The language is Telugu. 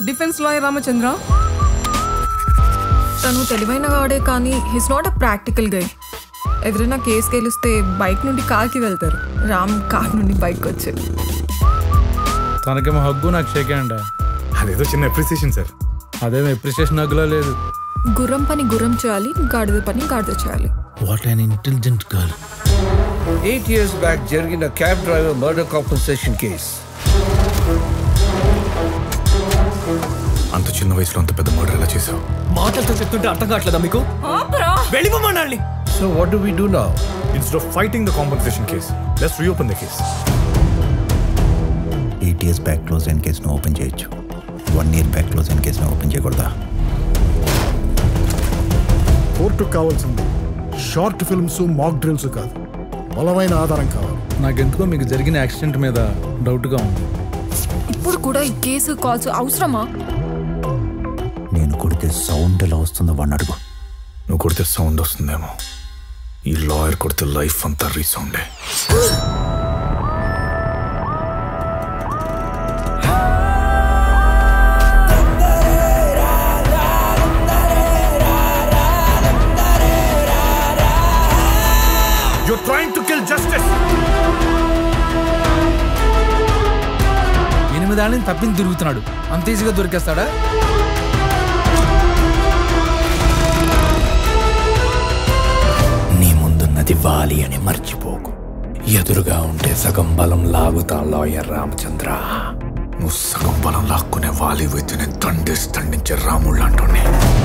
డిఫెన్స్ లాయర్ రామచంద్ర తను తెలివైన వాడే కానీ he's not a practical guy ఎదురైనా కేసు గెలిస్తే బైక్ నుండి కార్కి వెళ్తారు రామ్ కార్ నుండి బైక్ వచ్చారు తనకేమో హగ్గు నాకు షేక్ హ్యాండ్ అదేదో చిన్న అప్రిసియేషన్ సార్ అదేమో ఎప్రిసియేషన్ హగ్గులా లేదు గుర్రం పని గుర్రం చేయాలి గాడిద పని గాడిద చేయాలి what an intelligent girl eight years back జరిగిన cab driver murder compensation case అంత చిన్న వయసులో అంత పెద్ద మర్డర్ ఎలా చేసావు మాటలతో చెప్తుంటే అర్థం కావట్లేదా మీకు వెళ్ళిపోమన్నాళ్ళని so what do we do now instead of fighting the compensation case let's reopen the case eight years back close అయిన కేసును ఓపెన్ చేయొచ్చు వన్ ఇయర్ బ్యాక్ క్లోజ్ అయిన కేసును ఓపెన్ చేయకూడదా కోర్టుకు కావాల్సింది షార్ట్ ఫిల్మ్స్ మాక్ డ్రిల్స్ కాదు బలమైన ఆధారం కావాలి నాకెందుకో మీకు జరిగిన యాక్సిడెంట్ మీద డౌట్గా ఉంది ఇప్పుడు కూడా ఈ కేసు కాల్స్ అవసరమా నేను కొడితే సౌండ్ ఎలా వస్తుందో వాడిని అడుగు నువ్వు కొడితే సౌండ్ వస్తుందేమో ఈ లాయర్ కొడితే లైఫ్ అంతా రీసౌండే You're trying to kill justice. ఎనిమిదేళ్ళని తప్పింది తిరుగుతున్నాడు అంత ఈజీగా దొరికేస్తాడా నీ ముందున్నది వాలి అని మర్చిపోకు ఎదురుగా ఉంటే సగం బలం లాగుతా లాయర్ రామచంద్ర నువ్వు సగం బలం లాక్కునే వాలి వైద్యుని దండేసి దండించే రాముళ్ళు అంటున్నాయి